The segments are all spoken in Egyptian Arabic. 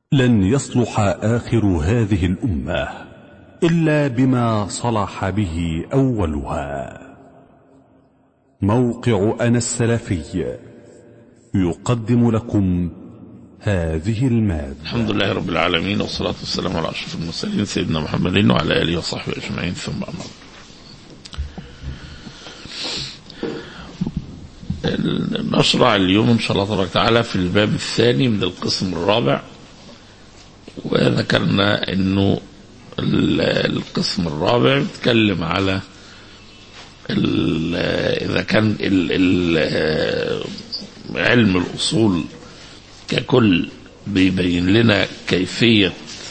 لن يصلح آخر هذه الأمة إلا بما صلح به أولها موقع أنا السلفي يقدم لكم هذه المادة الحمد لله رب العالمين والصلاة والسلام على أشرف المرسلين سيدنا محمد وعلى آله وصحبه أجمعين ثم أما بعد. نشرع اليوم إن شاء الله تبارك وتعالى في الباب الثاني من القسم الرابع وذكرنا أنه ال- القسم الرابع بيتكلم على ال- إذا كان ال- ال- علم الأصول ككل بيبين لنا كيفية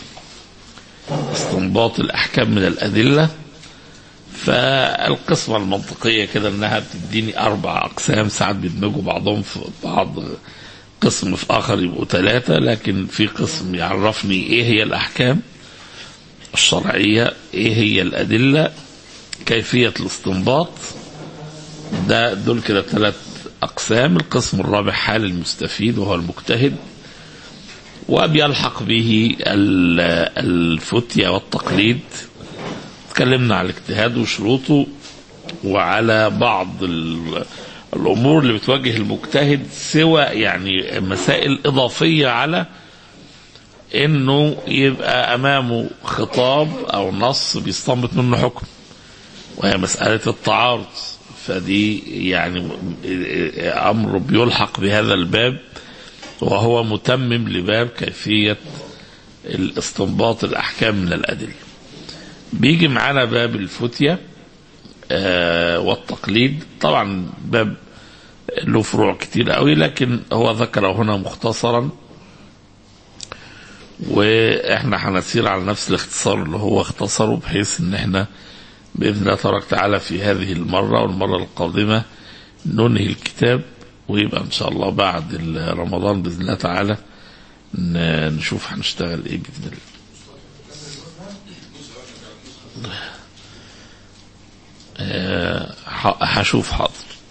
استنباط الأحكام من الأدلة فالقسمة المنطقية كده إنها بتديني أربع أقسام ساعات بيدمجوا بعضهم في بعض قسم في آخر يبقوا ثلاثة لكن في قسم يعرفني إيه هي الأحكام الشرعية إيه هي الأدلة كيفية الاستنباط ده دول كده ثلاث أقسام القسم الرابع حال المستفيد وهو المجتهد وبيلحق به ال- الفتية والتقليد تكلمنا على الاجتهاد وشروطه وعلى بعض ال- الأمور اللي بتواجه المجتهد سوى يعني مسائل إضافية على إنه يبقى أمامه خطاب أو نص بيستنبط منه حكم وهي مسألة التعارض فدي يعني أمر بيلحق بهذا الباب وهو متمم لباب كيفية الاستنباط الأحكام من الأدلة بيجي معانا باب الفتية آه، والتقليد طبعا باب له فروع كتير قوي لكن هو ذكره هنا مختصرا واحنا هنسير على نفس الاختصار اللي هو اختصره بحيث ان احنا باذن الله تبارك وتعالى في هذه المره والمره القادمه ننهي الكتاب ويبقى ان شاء الله بعد ال- رمضان باذن الله تعالى ن- نشوف هنشتغل ايه باذن الله. آه، ح- هشوف حاضر.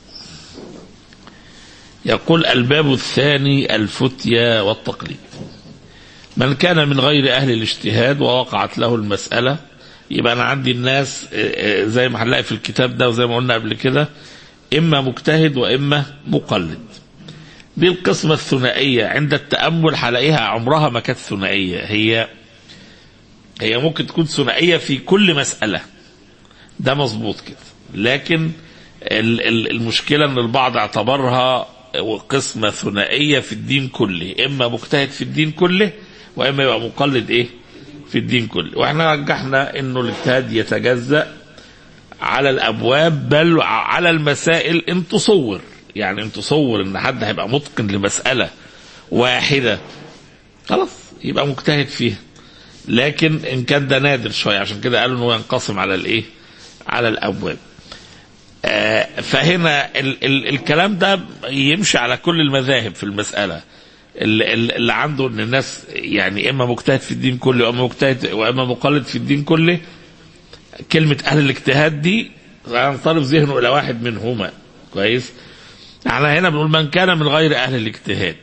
يقول الباب الثاني الفتية والتقليد. من كان من غير أهل الاجتهاد ووقعت له المسألة يبقى أنا عندي الناس آه، آه، زي ما هنلاقي في الكتاب ده وزي ما قلنا قبل كده إما مجتهد وإما مقلد دي القسمة الثنائية عند التأمل هلاقيها عمرها ما كانت ثنائية هي هي ممكن تكون ثنائية في كل مسألة ده مظبوط كده لكن ال- ال- المشكلة ان البعض اعتبرها قسمة ثنائية في الدين كله اما مجتهد في الدين كله واما يبقى مقلد ايه في الدين كله واحنا رجحنا انه الاجتهاد يتجزأ على الابواب بل على المسائل ان تصور يعني ان تصور ان حد هيبقى متقن لمسألة واحدة خلاص يبقى مجتهد فيها لكن ان كان ده نادر شويه عشان كده قالوا انه ينقسم على الايه على الابواب آه، فهنا ال ال الكلام ده يمشي على كل المذاهب في المساله ال- ال- اللي عنده ان الناس يعني اما مجتهد في الدين كله واما مجتهد واما مقلد في الدين كله كلمه اهل الاجتهاد دي ينصرف ذهنه الى واحد منهما كويس احنا هنا بنقول من كان من غير اهل الاجتهاد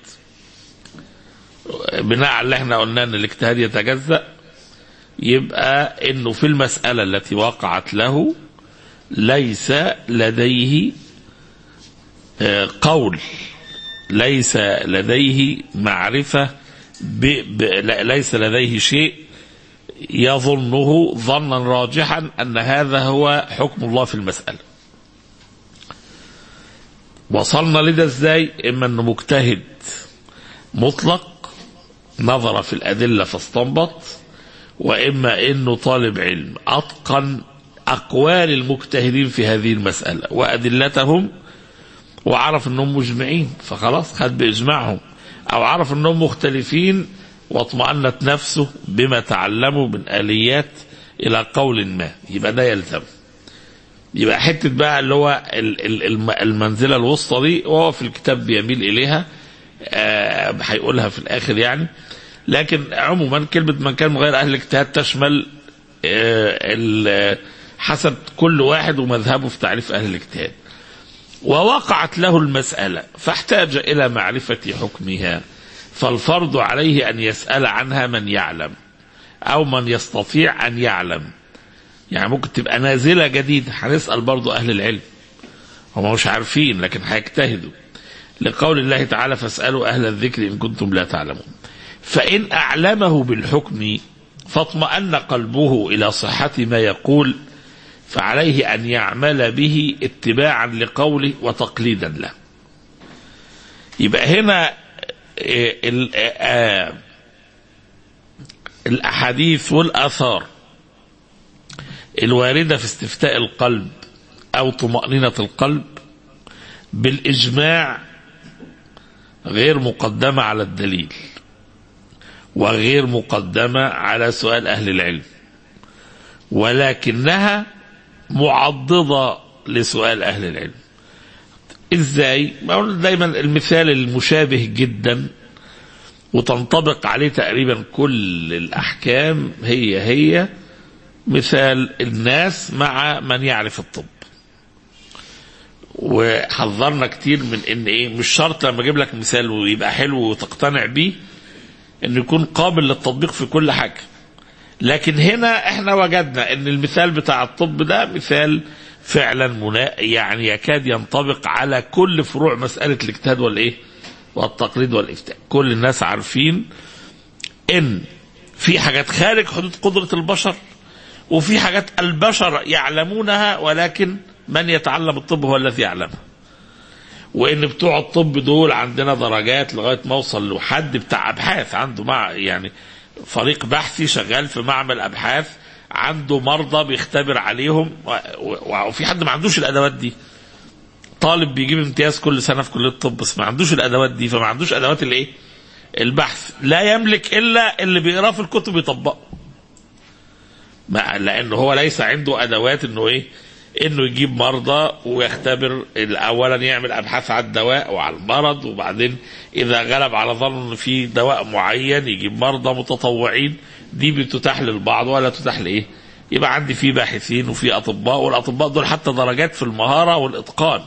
بناء على اللي احنا قلنا ان الاجتهاد يتجزأ يبقى انه في المسألة التي وقعت له ليس لديه آه، قول ليس لديه معرفة ب... ب... لا- ليس لديه شيء يظنه ظنا راجحا ان هذا هو حكم الله في المسألة وصلنا لده ازاي اما انه مجتهد مطلق نظر في الأدلة فاستنبط وإما إنه طالب علم أتقن أقوال المجتهدين في هذه المسألة وأدلتهم وعرف أنهم مجمعين فخلاص خد بإجماعهم أو عرف أنهم مختلفين واطمأنت نفسه بما تعلموا من آليات إلى قول ما يبقى ده يلزم يبقى حتة بقى اللي هو ال- ال- الم- المنزلة الوسطى دي وهو في الكتاب بيميل إليها آه، هيقولها في الآخر يعني لكن عموما كلمة من كان من غير أهل الاجتهاد تشمل آه، ال- حسب كل واحد ومذهبه في تعريف أهل الاجتهاد ووقعت له المسألة فاحتاج إلى معرفة حكمها فالفرض عليه أن يسأل عنها من يعلم أو من يستطيع أن يعلم يعني ممكن تبقى نازلة جديدة هنسأل برضو أهل العلم هم مش عارفين لكن هيجتهدوا لقول الله تعالى فاسألوا أهل الذكر إن كنتم لا تعلمون فإن أعلمه بالحكم فاطمأن قلبه إلى صحة ما يقول فعليه أن يعمل به اتباعا لقوله وتقليدا له يبقى هنا ال- آه، الأحاديث والآثار الواردة في استفتاء القلب أو طمأنينة القلب بالإجماع غير مقدمة على الدليل وغير مقدمة على سؤال أهل العلم ولكنها معضدة لسؤال أهل العلم ازاي؟ بقول دايما المثال المشابه جدا وتنطبق عليه تقريبا كل الأحكام هي هي مثال الناس مع من يعرف الطب وحذرنا كتير من ان ايه مش شرط لما اجيب لك مثال ويبقى حلو وتقتنع بيه انه يكون قابل للتطبيق في كل حاجه لكن هنا احنا وجدنا ان المثال بتاع الطب ده مثال فعلا منا يعني يكاد ينطبق على كل فروع مساله الاجتهاد والايه والتقليد والافتاء كل الناس عارفين ان في حاجات خارج حدود قدره البشر وفي حاجات البشر يعلمونها ولكن من يتعلم الطب هو الذي يعلمها وان بتوع الطب دول عندنا درجات لغايه ما اوصل لحد بتاع ابحاث عنده مع يعني فريق بحثي شغال في معمل ابحاث عنده مرضى بيختبر عليهم و- و- وفي حد ما عندوش الادوات دي طالب بيجيب امتياز كل سنه في كليه الطب بس ما عندوش الادوات دي فما عندوش ادوات الايه البحث لا يملك الا اللي بيقراه في الكتب يطبقه ما لانه هو ليس عنده ادوات انه ايه انه يجيب مرضى ويختبر اولا يعمل ابحاث على الدواء وعلى المرض وبعدين اذا غلب على ظنه ان في دواء معين يجيب مرضى متطوعين دي بتتاح للبعض ولا تتاح لايه؟ يبقى عندي في باحثين وفي اطباء والاطباء دول حتى درجات في المهاره والاتقان.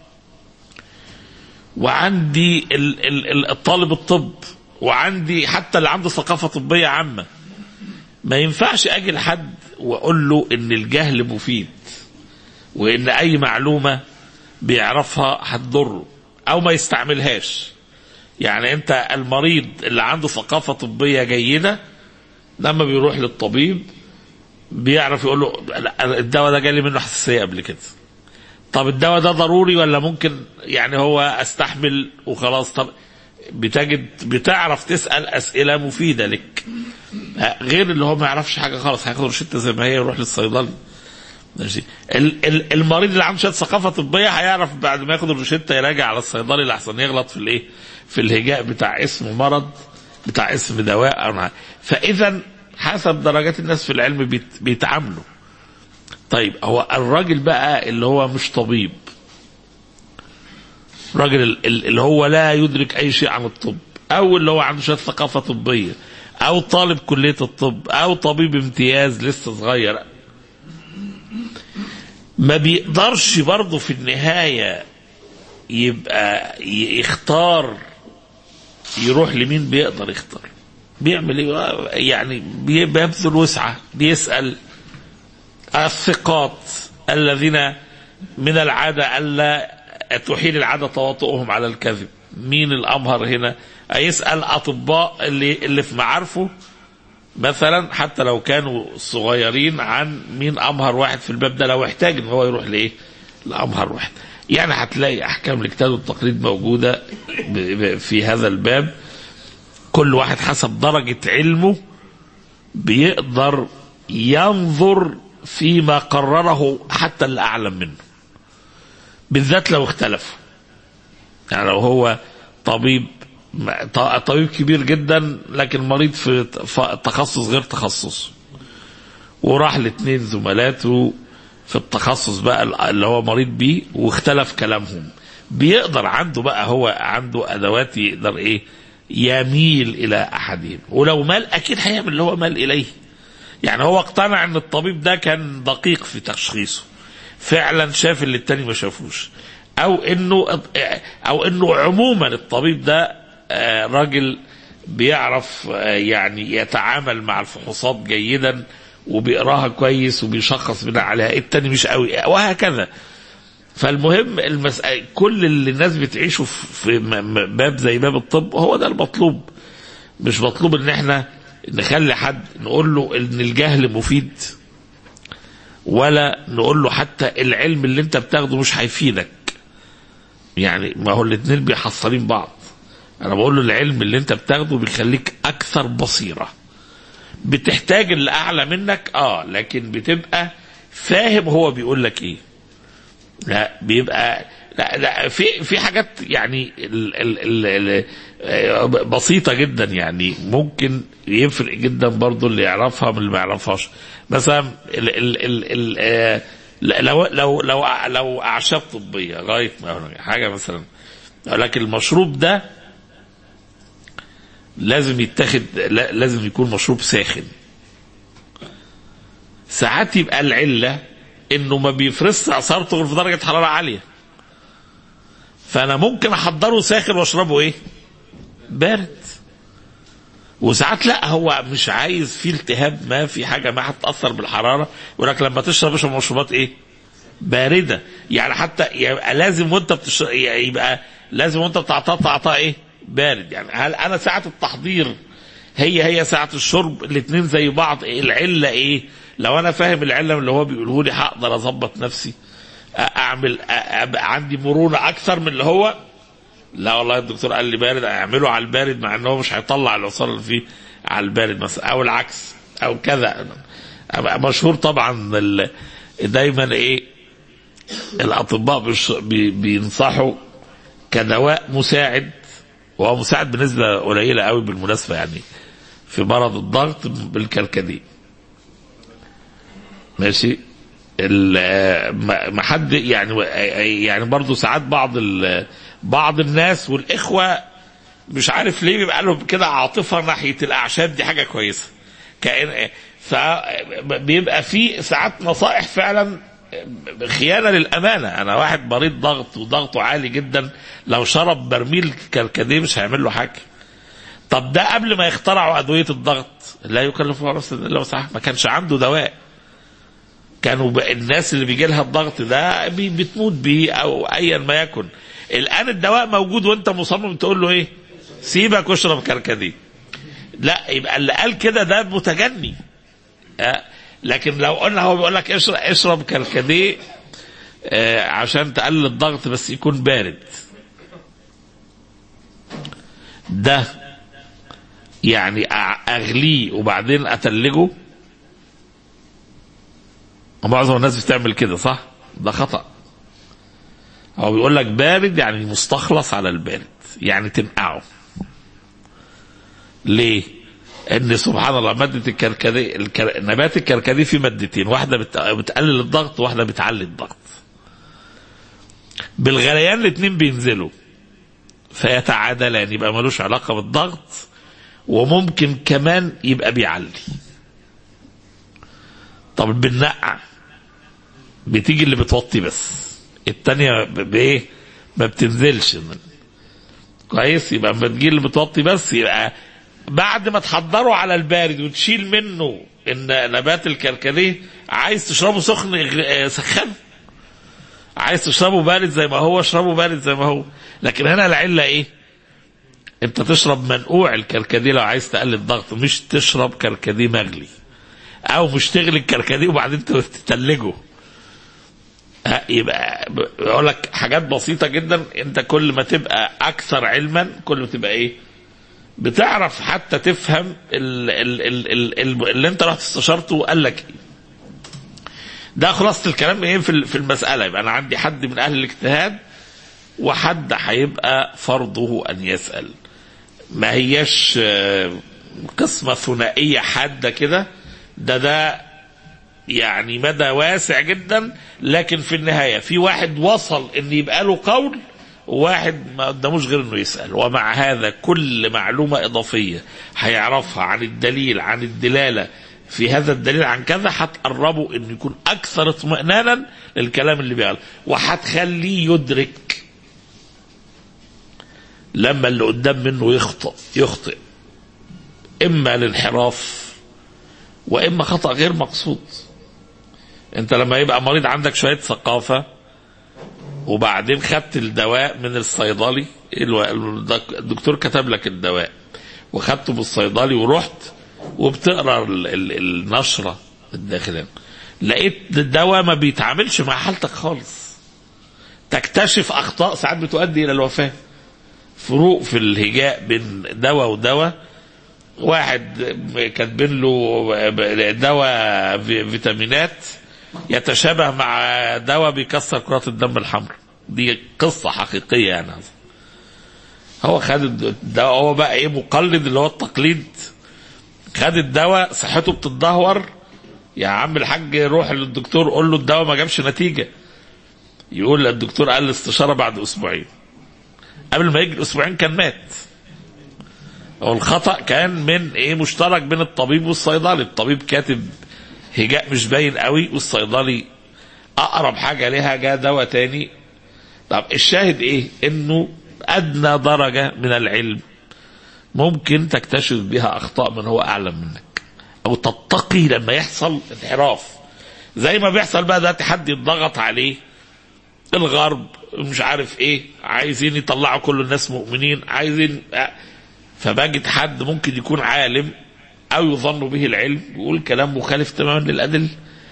وعندي ال- ال- ال- الطالب الطب وعندي حتى اللي عنده ثقافه طبيه عامه. ما ينفعش اجي لحد واقول له ان الجهل مفيد وان اي معلومه بيعرفها هتضره او ما يستعملهاش يعني انت المريض اللي عنده ثقافه طبيه جيده لما بيروح للطبيب بيعرف يقول له لا، الدواء ده جالي منه حساسيه قبل كده طب الدواء ده ضروري ولا ممكن يعني هو استحمل وخلاص طب بتجد بتعرف تسال اسئله مفيده لك غير اللي هو ما يعرفش حاجه خالص هياخد روشته زي ما هي يروح للصيدلي ماشي ال- ال- المريض اللي عنده شويه ثقافه طبيه هيعرف بعد ما ياخد الروشته يراجع على الصيدلي لحسن يغلط في الايه في الهجاء بتاع اسم مرض بتاع اسم دواء أو نع- فاذا حسب درجات الناس في العلم بيت- بيتعاملوا طيب هو الراجل بقى اللي هو مش طبيب الراجل ال- ال- اللي هو لا يدرك اي شيء عن الطب او اللي هو عنده شويه ثقافه طبيه او طالب كليه الطب او طبيب امتياز لسه صغير ما بيقدرش برضه في النهايه يبقى ي- يختار يروح لمين بيقدر يختار بيعمل ايه يعني بي- بيبذل وسعه بيسال الثقات الذين من العاده الا تحيل العاده تواطؤهم على الكذب مين الامهر هنا يسال اطباء اللي اللي في معارفه مثلا حتى لو كانوا صغيرين عن مين امهر واحد في الباب ده لو احتاج ان هو يروح لايه لامهر واحد يعني هتلاقي احكام الاجتهاد والتقليد موجوده ب- ب- في هذا الباب كل واحد حسب درجه علمه بيقدر ينظر فيما قرره حتى اللي اعلم منه بالذات لو اختلفوا يعني لو هو طبيب ط- طبيب كبير جدا لكن مريض في ت- ف- تخصص غير تخصصه وراح لاثنين زملاته في التخصص بقى ال- اللي هو مريض بيه واختلف كلامهم بيقدر عنده بقى هو عنده ادوات يقدر ايه يميل الى احدهم ولو مال اكيد هيعمل اللي هو مال اليه يعني هو اقتنع ان الطبيب ده كان دقيق في تشخيصه فعلا شاف اللي التاني ما شافوش او انه او انه عموما الطبيب ده آه، راجل بيعرف آه، يعني يتعامل مع الفحوصات جيدا وبيقراها كويس وبيشخص بناء عليها التاني مش قوي وهكذا فالمهم المسألة كل اللي الناس بتعيشه في م- م- باب زي باب الطب هو ده المطلوب مش مطلوب ان احنا نخلي حد نقول له ان الجهل مفيد ولا نقول له حتى العلم اللي انت بتاخده مش هيفيدك يعني ما هو الاثنين بيحصلين بعض انا بقول له العلم اللي انت بتاخده بيخليك اكثر بصيره بتحتاج اللي اعلى منك اه لكن بتبقى فاهم هو بيقول لك ايه لا بيبقى لا لا في في حاجات يعني ال ال ال ال آه، بسيطة جدا يعني ممكن يفرق جدا برضو اللي يعرفها من اللي ما يعرفهاش مثلا ال ال ال ال آه، لو لو لو لو اعشاب طبية لغاية ما حاجة مثلا يقول لك المشروب ده لازم يتاخد لا- لازم يكون مشروب ساخن ساعات يبقى العلة انه ما بيفرزش اثارته غير في درجة حرارة عالية فانا ممكن احضره ساخن واشربه ايه بارد وساعات لا هو مش عايز فيه التهاب ما في حاجة ما هتأثر بالحرارة يقول لك لما تشرب اشرب مشروبات ايه باردة يعني حتى يبقى لازم وانت بتش... يبقى لازم وانت بتعطاه تعطاه ايه بارد يعني هل انا ساعة التحضير هي هي ساعة الشرب الاثنين زي بعض إيه العلة ايه لو انا فاهم العلة من اللي هو بيقوله لي هقدر اظبط نفسي أ- اعمل أ- ابقى عندي مرونة اكثر من اللي هو لا والله الدكتور قال لي بارد اعمله على البارد مع ان هو مش هيطلع العصاره اللي فيه على البارد مثلا او العكس او كذا أبقى مشهور طبعا ال- دايما ايه الاطباء بيش- بي- بينصحوا كدواء مساعد وهو مساعد بنسبه قليله قوي بالمناسبه يعني في مرض الضغط بالكركديه ماشي ال- ما ما حد يعني يعني برضه ساعات بعض ال- بعض الناس والاخوه مش عارف ليه بيبقى لهم كده عاطفه ناحيه الاعشاب دي حاجه كويسه كأن فبيبقى في ساعات نصائح فعلا خيانه للامانه انا واحد مريض ضغط وضغطه عالي جدا لو شرب برميل كركديه مش هيعمل له حاجه طب ده قبل ما يخترعوا ادويه الضغط لا يكلف الله نفسا الا وسعها ما كانش عنده دواء كانوا بقى الناس اللي بيجي لها الضغط ده بي- بتموت بيه او ايا ما يكن الان الدواء موجود وانت مصمم تقول له ايه سيبك واشرب كركديه لا يبقى اللي قال كده ده متجني آه، لكن لو قلنا هو بيقول لك اشرب اشرب كركديه آه، عشان تقلل الضغط بس يكون بارد ده يعني أع- اغليه وبعدين اتلجه معظم الناس بتعمل كده صح ده خطأ هو بيقول لك بارد يعني مستخلص على البارد يعني تنقعه ليه ان سبحان الله مادة الكركديه الكر... نبات الكركديه فيه مادتين واحدة بت... بتقلل الضغط وواحدة بتعلي الضغط بالغليان الاثنين بينزلوا فيتعادلان يبقى ملوش علاقة بالضغط وممكن كمان يبقى بيعلي طب بالنقع بتيجي اللي بتوطي بس التانية ب- بايه ما بتنزلش من كويس يبقى اما تجي اللي بتوطي بس يبقى بعد ما تحضره على البارد وتشيل منه ان نبات الكركديه عايز تشربه سخن اغ- آه، سخنه عايز تشربه بارد زي ما هو اشربه بارد زي ما هو لكن هنا العله ايه انت تشرب منقوع الكركديه لو عايز تقلل الضغط مش تشرب كركديه مغلي او مش تغلي الكركديه وبعدين تتلجه ها، يبقى بقول لك حاجات بسيطه جدا انت كل ما تبقى اكثر علما كل ما تبقى ايه بتعرف حتى تفهم ال ال ال ال ال اللي انت رحت استشرته وقال لك ايه ده خلاصه الكلام ايه في ال- في المساله يبقى انا عندي حد من اهل الاجتهاد وحد هيبقى فرضه ان يسال ما هياش آه، قسمه ثنائيه حاده كده ده ده يعني مدى واسع جدا لكن في النهايه في واحد وصل ان يبقى له قول وواحد ما قداموش غير انه يسال ومع هذا كل معلومه اضافيه هيعرفها عن الدليل عن الدلاله في هذا الدليل عن كذا هتقربه انه يكون اكثر اطمئنانا للكلام اللي بيقال وهتخليه يدرك لما اللي قدام منه يخطئ يخطئ اما الانحراف واما خطا غير مقصود انت لما يبقى مريض عندك شويه ثقافه وبعدين خدت الدواء من الصيدلي الو- الدكتور كتب لك الدواء وخدته من الصيدلي ورحت وبتقرا ال- ال- النشره الداخليه لقيت الدواء ما بيتعاملش مع حالتك خالص تكتشف اخطاء ساعات بتؤدي الى الوفاه فروق في الهجاء بين دواء ودواء واحد كاتبين له دواء في- فيتامينات يتشابه مع دواء بيكسر كرات الدم الحمراء دي قصة حقيقية يعني هو خد الدواء هو بقى ايه مقلد اللي هو التقليد خد الدواء صحته بتتدهور يا عم الحاج روح للدكتور قول له الدواء ما جابش نتيجة يقول الدكتور قال الاستشارة بعد اسبوعين قبل ما يجي الاسبوعين كان مات هو الخطأ كان من ايه مشترك بين الطبيب والصيدلي الطبيب كاتب هجاء مش باين قوي والصيدلي اقرب حاجه ليها جاء دواء تاني طب الشاهد ايه انه ادنى درجه من العلم ممكن تكتشف بها اخطاء من هو اعلم منك او تتقي لما يحصل انحراف زي ما بيحصل بقى ده حد يتضغط عليه الغرب مش عارف ايه عايزين يطلعوا كل الناس مؤمنين عايزين فبجد حد ممكن يكون عالم او يظن به العلم يقول كلام مخالف تماما للادله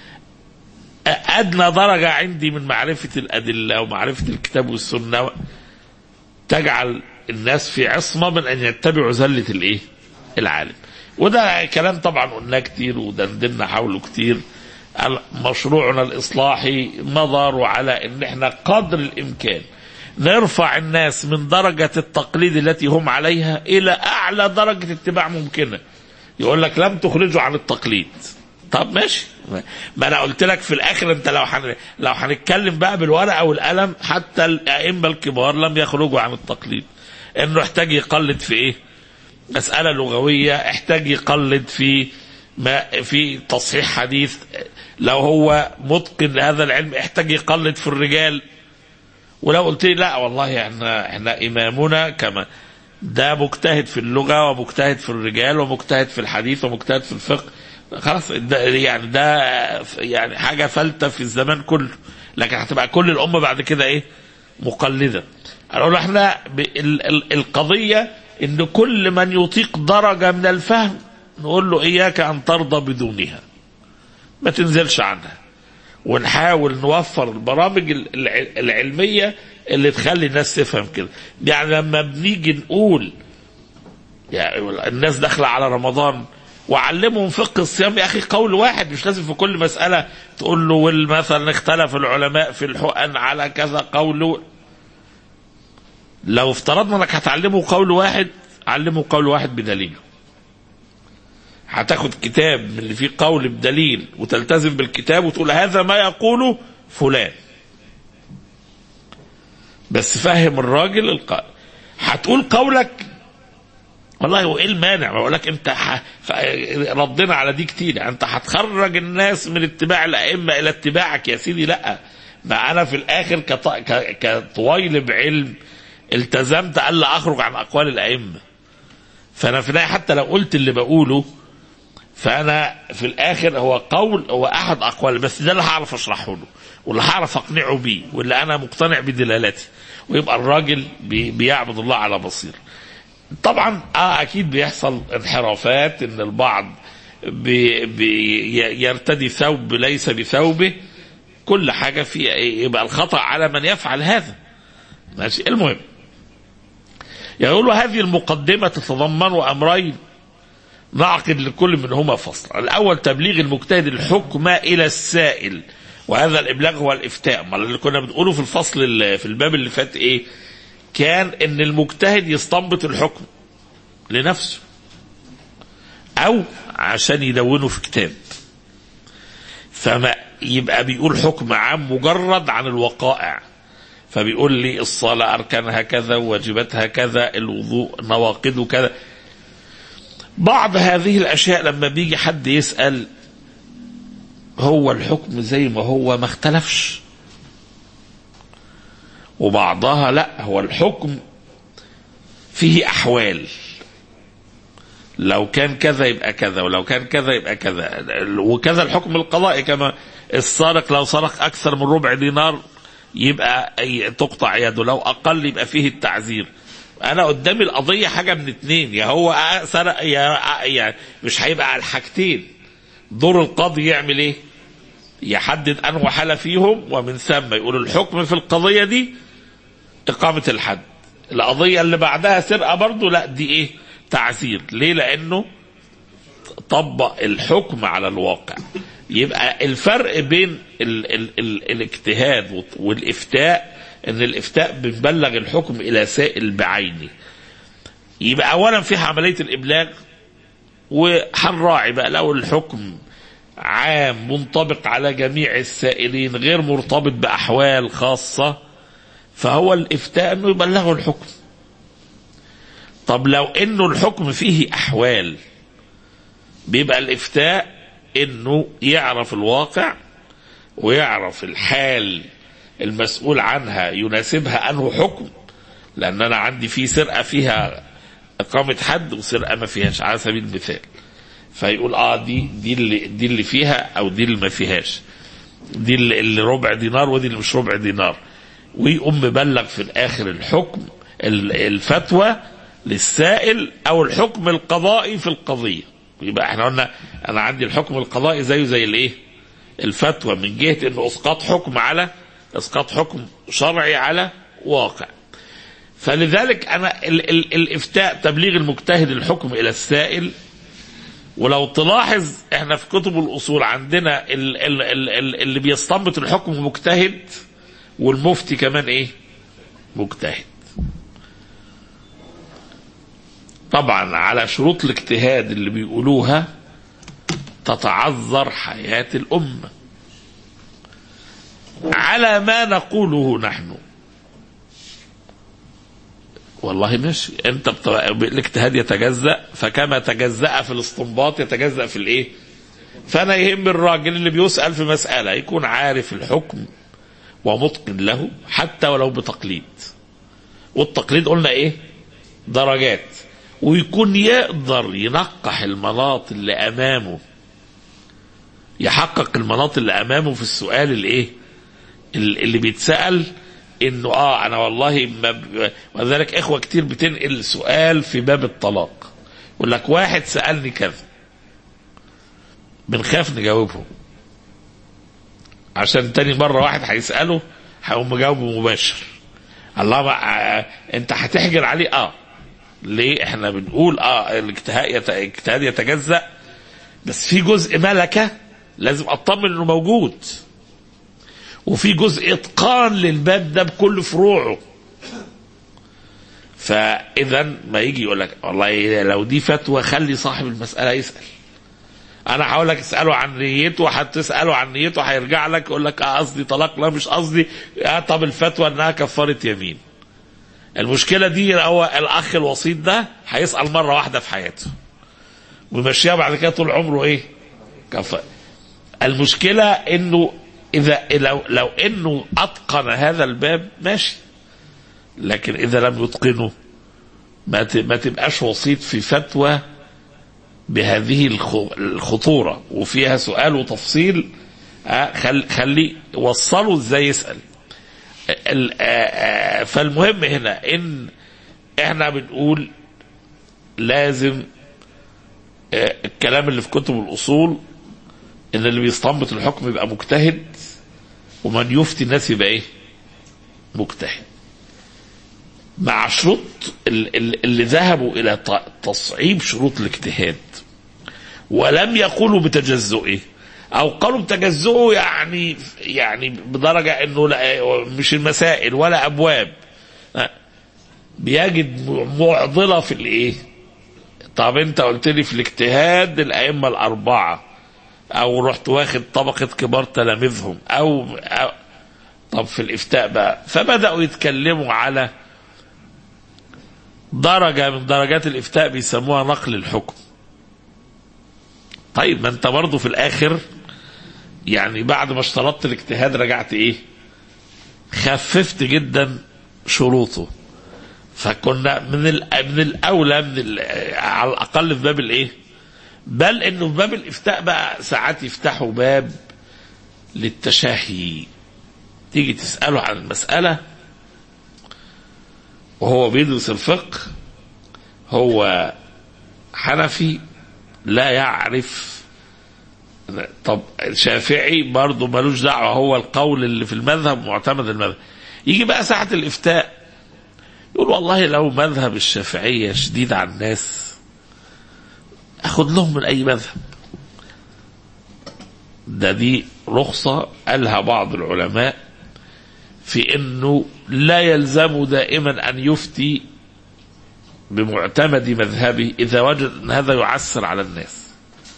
ادنى درجه عندي من معرفه الادله ومعرفه الكتاب والسنه تجعل الناس في عصمه من ان يتبعوا زله الايه؟ العالم. وده كلام طبعا قلناه كتير ودندنا حوله كتير مشروعنا الاصلاحي نظر على ان احنا قدر الامكان نرفع الناس من درجه التقليد التي هم عليها الى اعلى درجه اتباع ممكنه. يقول لك لم تخرجوا عن التقليد. طب ماشي ما انا قلت لك في الاخر انت لو حن... لو هنتكلم بقى بالورقه والقلم حتى الائمه الكبار لم يخرجوا عن التقليد انه يحتاج يقلد في ايه مساله لغويه احتاج يقلد في ما في تصحيح حديث لو هو متقن لهذا العلم احتاج يقلد في الرجال ولو قلت لي لا والله احنا احنا امامنا كما ده مجتهد في اللغه ومجتهد في الرجال ومجتهد في الحديث ومجتهد في الفقه خلاص ده يعني ده يعني حاجه فلته في الزمان كله لكن هتبقى كل الامه بعد كده ايه مقلده اقول احنا ال- ال- القضيه ان كل من يطيق درجه من الفهم نقول له اياك ان ترضى بدونها ما تنزلش عنها ونحاول نوفر البرامج ال- الع- العلميه اللي تخلي الناس تفهم كده يعني لما بنيجي نقول يعني الناس داخله على رمضان وعلمهم فقه الصيام يا اخي قول واحد مش لازم في كل مساله تقول له مثلا اختلف العلماء في الحقن على كذا قول لو افترضنا انك هتعلمه قول واحد علمه قول واحد بدليله هتاخد كتاب من اللي فيه قول بدليل وتلتزم بالكتاب وتقول هذا ما يقوله فلان بس فهم الراجل القائل هتقول قولك والله هو ايه المانع بقول لك انت ح... ف... ردنا على دي كتير يعني انت هتخرج الناس من اتباع الائمه الى اتباعك يا سيدي لا ما انا في الاخر كط... ك... كطويل بعلم التزمت الا اخرج عن اقوال الائمه فانا في النهايه حتى لو قلت اللي بقوله فانا في الاخر هو قول هو احد اقوال بس ده اللي هعرف اشرحه له واللي هعرف اقنعه بيه واللي انا مقتنع بدلالته ويبقى الراجل بي... بيعبد الله على بصيره طبعا اه اكيد بيحصل انحرافات ان البعض بي بي يرتدي ثوب ليس بثوبه كل حاجه في يبقى الخطا على من يفعل هذا ماشي المهم يقول هذه المقدمه تتضمن امرين نعقد لكل منهما فصلا الاول تبليغ المجتهد الحكم الى السائل وهذا الابلاغ هو الافتاء ما اللي كنا بنقوله في الفصل في الباب اللي فات ايه كان ان المجتهد يستنبط الحكم لنفسه او عشان يدونه في كتاب فما يبقى بيقول حكم عام مجرد عن الوقائع فبيقول لي الصلاة أركانها كذا وواجباتها كذا الوضوء نواقضه كذا بعض هذه الأشياء لما بيجي حد يسأل هو الحكم زي ما هو ما اختلفش وبعضها لا هو الحكم فيه احوال لو كان كذا يبقى كذا ولو كان كذا يبقى كذا وكذا الحكم القضائي كما السارق لو سرق اكثر من ربع دينار يبقى تقطع يده لو اقل يبقى فيه التعزير انا قدامي القضيه حاجه من اتنين يا هو سرق يا يعني مش هيبقى على الحاجتين دور القاضي يعمل ايه يحدد انه حاله فيهم ومن ثم يقول الحكم في القضيه دي اقامه الحد القضيه اللي بعدها سرقه برضه لا دي ايه تعزير ليه لانه طبق الحكم على الواقع يبقى الفرق بين ال ال ال الاجتهاد والافتاء ان الافتاء بنبلغ الحكم الى سائل بعينه يبقى اولا في عمليه الابلاغ وهنراعي بقى لو الحكم عام منطبق على جميع السائلين غير مرتبط باحوال خاصه فهو الافتاء انه يبلغه الحكم طب لو انه الحكم فيه احوال بيبقى الافتاء انه يعرف الواقع ويعرف الحال المسؤول عنها يناسبها انه حكم لان انا عندي في سرقه فيها اقامه حد وسرقه ما فيهاش على سبيل المثال فيقول اه دي دي اللي دي اللي فيها او دي اللي ما فيهاش دي اللي, اللي ربع دينار ودي اللي مش ربع دينار ويقوم مبلغ في الاخر الحكم الفتوى للسائل او الحكم القضائي في القضيه يبقى احنا قلنا انا عندي الحكم القضائي زيه زي الايه الفتوى من جهه انه اسقاط حكم على اسقاط حكم شرعي على واقع فلذلك انا ال ال الافتاء تبليغ المجتهد الحكم الى السائل ولو تلاحظ احنا في كتب الاصول عندنا ال ال ال ال اللي بيستنبط الحكم مجتهد والمفتي كمان ايه مجتهد طبعا على شروط الاجتهاد اللي بيقولوها تتعذر حياة الأمة على ما نقوله نحن والله ماشي انت بت... الاجتهاد يتجزأ فكما تجزأ في الاستنباط يتجزأ في الايه فانا يهم الراجل اللي بيسأل في مسألة يكون عارف الحكم ومتقن له حتى ولو بتقليد والتقليد قلنا ايه درجات ويكون يقدر ينقح المناط اللي امامه يحقق المناط اللي امامه في السؤال الايه اللي بيتسال انه اه انا والله ما ب... ولذلك اخوه كتير بتنقل سؤال في باب الطلاق يقول لك واحد سالني كذا بنخاف نجاوبه عشان تاني مره واحد هيساله هيقوم مجاوبه مباشر الله بقى انت هتحجر عليه اه ليه احنا بنقول اه الاجتهاد الاجتهاد يتجزأ بس في جزء ملكة لازم اطمن انه موجود وفي جزء اتقان للباب ده بكل فروعه فاذا ما يجي يقول لك والله لو دي فتوى خلي صاحب المساله يسال انا هقول لك اساله عن نيته هتساله عن نيته هيرجع لك يقول لك اه قصدي طلاق لا مش قصدي اه طب الفتوى انها كفاره يمين المشكلة دي هو الأخ الوسيط ده هيسأل مرة واحدة في حياته ويمشيها بعد كده طول عمره إيه؟ كف... المشكلة إنه إذا لو لو إنه أتقن هذا الباب ماشي لكن إذا لم يتقنه ما ما تبقاش وسيط في فتوى بهذه الخطورة وفيها سؤال وتفصيل خلي خلي وصله ازاي يسأل فالمهم هنا ان احنا بنقول لازم الكلام اللي في كتب الاصول ان اللي بيستنبط الحكم يبقى مجتهد ومن يفتي الناس يبقى ايه مجتهد مع شروط اللي ذهبوا الى تصعيب شروط الاجتهاد ولم يقولوا بتجزئه او قالوا بتجزئه يعني يعني بدرجه انه لا مش المسائل ولا ابواب بيجد معضله في الايه طب انت قلت لي في الاجتهاد الائمه الاربعه او رحت واخد طبقه كبار تلاميذهم او, أو طب في الافتاء بقى فبداوا يتكلموا على درجه من درجات الافتاء بيسموها نقل الحكم طيب ما انت برضه في الاخر يعني بعد ما اشترطت الاجتهاد رجعت ايه خففت جدا شروطه فكنا من ال- من الاولى من ال- على الاقل في باب الايه؟ بل انه في باب الافتاء بقى ساعات يفتحوا باب للتشهي تيجي تساله عن المساله وهو بيدرس الفقه هو حنفي لا يعرف طب الشافعي برضه ملوش دعوه هو القول اللي في المذهب معتمد المذهب يجي بقى ساعه الافتاء يقول والله لو مذهب الشافعيه شديد على الناس اخد لهم من اي مذهب ده دي رخصه قالها بعض العلماء في انه لا يلزم دائما ان يفتي بمعتمد مذهبه اذا وجد ان هذا يعسر على الناس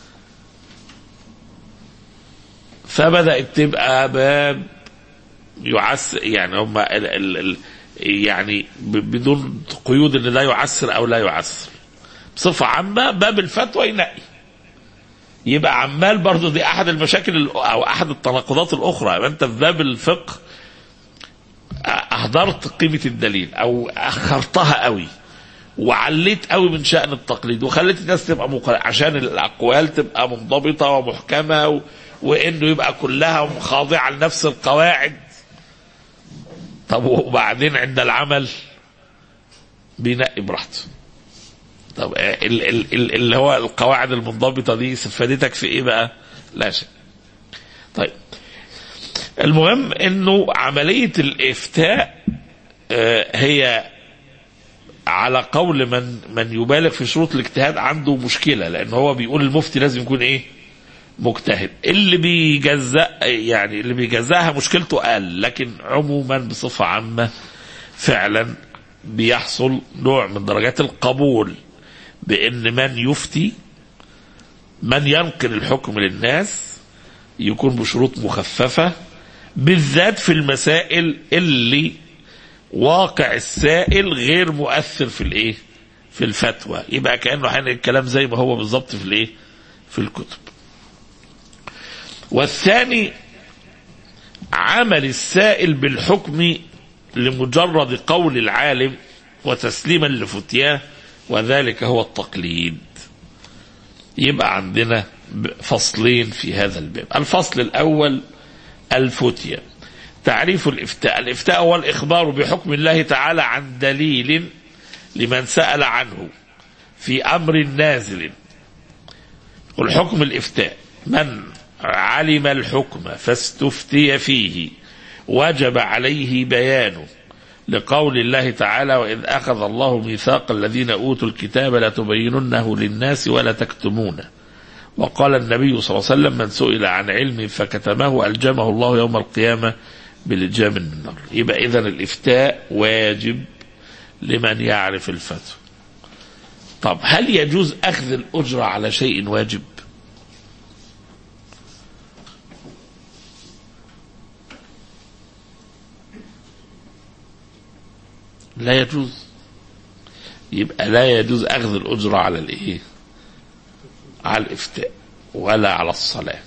فبدات تبقى باب يعسر يعني هم ال ال ال يعني ب- بدون قيود ان لا يعسر او لا يعسر بصفه عامه باب الفتوى ينقي يبقى عمال برضه دي احد المشاكل ال- او احد التناقضات الاخرى يبقى انت في باب الفقه اهدرت قيمه الدليل او اخرتها قوي وعليت قوي من شأن التقليد وخليت الناس تبقى مقل... عشان الأقوال تبقى منضبطة ومحكمة و... وإنه يبقى كلها خاضعة لنفس القواعد طب وبعدين عند العمل بينقي براحته طب ال... ال... ال... اللي هو القواعد المنضبطة دي فادتك في إيه بقى؟ لا شيء طيب المهم إنه عملية الإفتاء آه، هي على قول من من يبالغ في شروط الاجتهاد عنده مشكله لان هو بيقول المفتي لازم يكون ايه؟ مجتهد اللي بيجزأ يعني اللي بيجزأها مشكلته قال لكن عموما بصفه عامه فعلا بيحصل نوع من درجات القبول بان من يفتي من ينقل الحكم للناس يكون بشروط مخففه بالذات في المسائل اللي واقع السائل غير مؤثر في الايه في الفتوى يبقى كانه حين الكلام زي ما هو بالظبط في الايه في الكتب والثاني عمل السائل بالحكم لمجرد قول العالم وتسليما لفتياه وذلك هو التقليد يبقى عندنا فصلين في هذا الباب الفصل الاول الفتيه تعريف الإفتاء الإفتاء هو الإخبار بحكم الله تعالى عن دليل لمن سأل عنه في أمر نازل والحكم الإفتاء من علم الحكم فاستفتي فيه وجب عليه بيانه لقول الله تعالى وإذ أخذ الله ميثاق الذين أوتوا الكتاب لتبيننه للناس ولا تكتمونه وقال النبي صلى الله عليه وسلم من سئل عن علم فكتمه ألجمه الله يوم القيامة بالإلجام من النار يبقى إذا الإفتاء واجب لمن يعرف الفتوى طب هل يجوز أخذ الأجرة على شيء واجب لا يجوز يبقى لا يجوز أخذ الأجرة على الإيه على الإفتاء ولا على الصلاة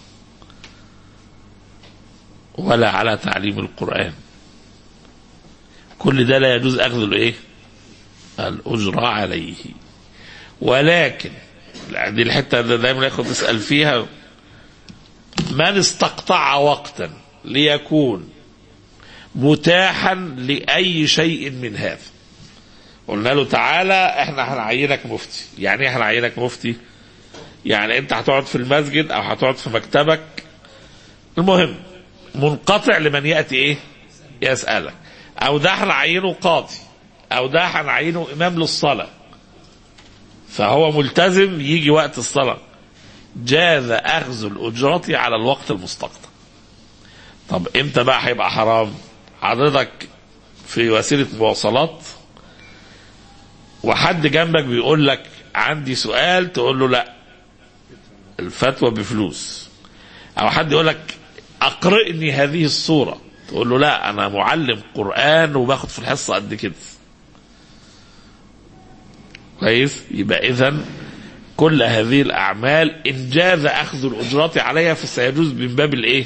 ولا على تعليم القرآن كل ده لا يجوز أخذ الإيه الأجرة عليه ولكن لا، دي الحتة اللي دايما ياخد يسأل فيها من استقطع وقتا ليكون متاحا لأي شيء من هذا قلنا له تعالى احنا هنعينك مفتي يعني ايه هنعينك مفتي يعني انت هتقعد في المسجد او هتقعد في مكتبك المهم منقطع لمن ياتي ايه يسالك او ده هنعينه قاضي او ده هنعينه امام للصلاه فهو ملتزم يجي وقت الصلاه جاز اخذ الاجره على الوقت المستقطع طب امتى بقى هيبقى حرام حضرتك في وسيله مواصلات وحد جنبك بيقول لك عندي سؤال تقول له لا الفتوى بفلوس او حد يقول لك اقرئني هذه الصوره تقول له لا انا معلم قران وباخد في الحصه قد كده كويس يبقى اذا كل هذه الاعمال ان جاز اخذ الاجرات عليها فسيجوز من باب الايه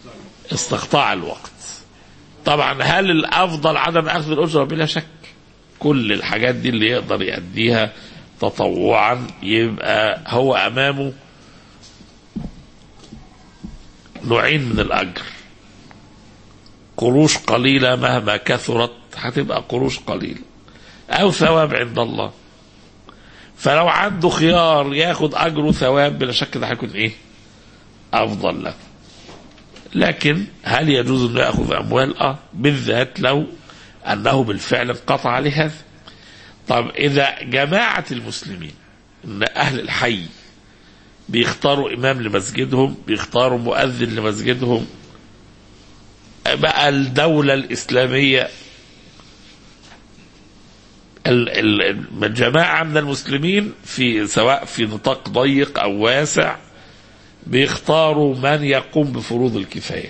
استقطاع الوقت طبعا هل الافضل عدم اخذ الاجره بلا شك كل الحاجات دي اللي يقدر يأديها تطوعا يبقى هو أمامه نوعين من الأجر قروش قليلة مهما كثرت هتبقى قروش قليلة أو ثواب عند الله فلو عنده خيار ياخد أجر وثواب بلا شك ده هيكون إيه أفضل له لكن هل يجوز أنه يأخذ أموال أه بالذات لو أنه بالفعل انقطع لهذا طب إذا جماعة المسلمين أن أهل الحي بيختاروا إمام لمسجدهم بيختاروا مؤذن لمسجدهم بقى الدولة الإسلامية ال- ال- الجماعة من المسلمين في سواء في نطاق ضيق أو واسع بيختاروا من يقوم بفروض الكفاية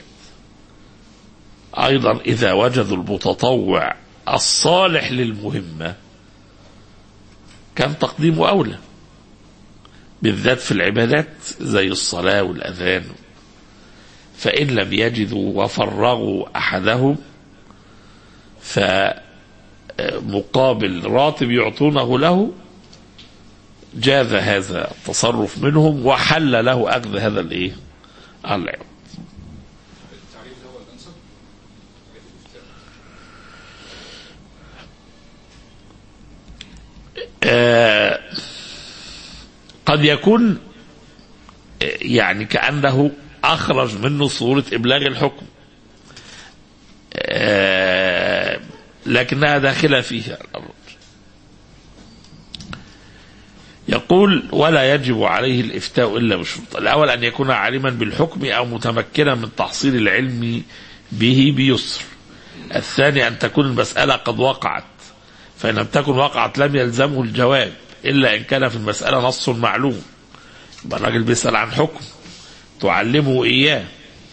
أيضا إذا وجدوا المتطوع الصالح للمهمة كان تقديمه أولى بالذات في العبادات زي الصلاة والأذان فإن لم يجدوا وفرغوا أحدهم فمقابل راتب يعطونه له جاز هذا التصرف منهم وحل له أخذ هذا الإيه؟ العوض آه، قد يكون آه، يعني كأنه أخرج منه صورة إبلاغ الحكم آه، لكنها داخلة فيها يقول ولا يجب عليه الإفتاء إلا بشروط الأول أن يكون عالما بالحكم أو متمكنا من تحصيل العلم به بيسر الثاني أن تكون المسألة قد وقعت فإن لم تكن وقعت لم يلزمه الجواب إلا إن كان في المسألة نص معلوم يبقى الراجل بيسأل عن حكم تعلمه إياه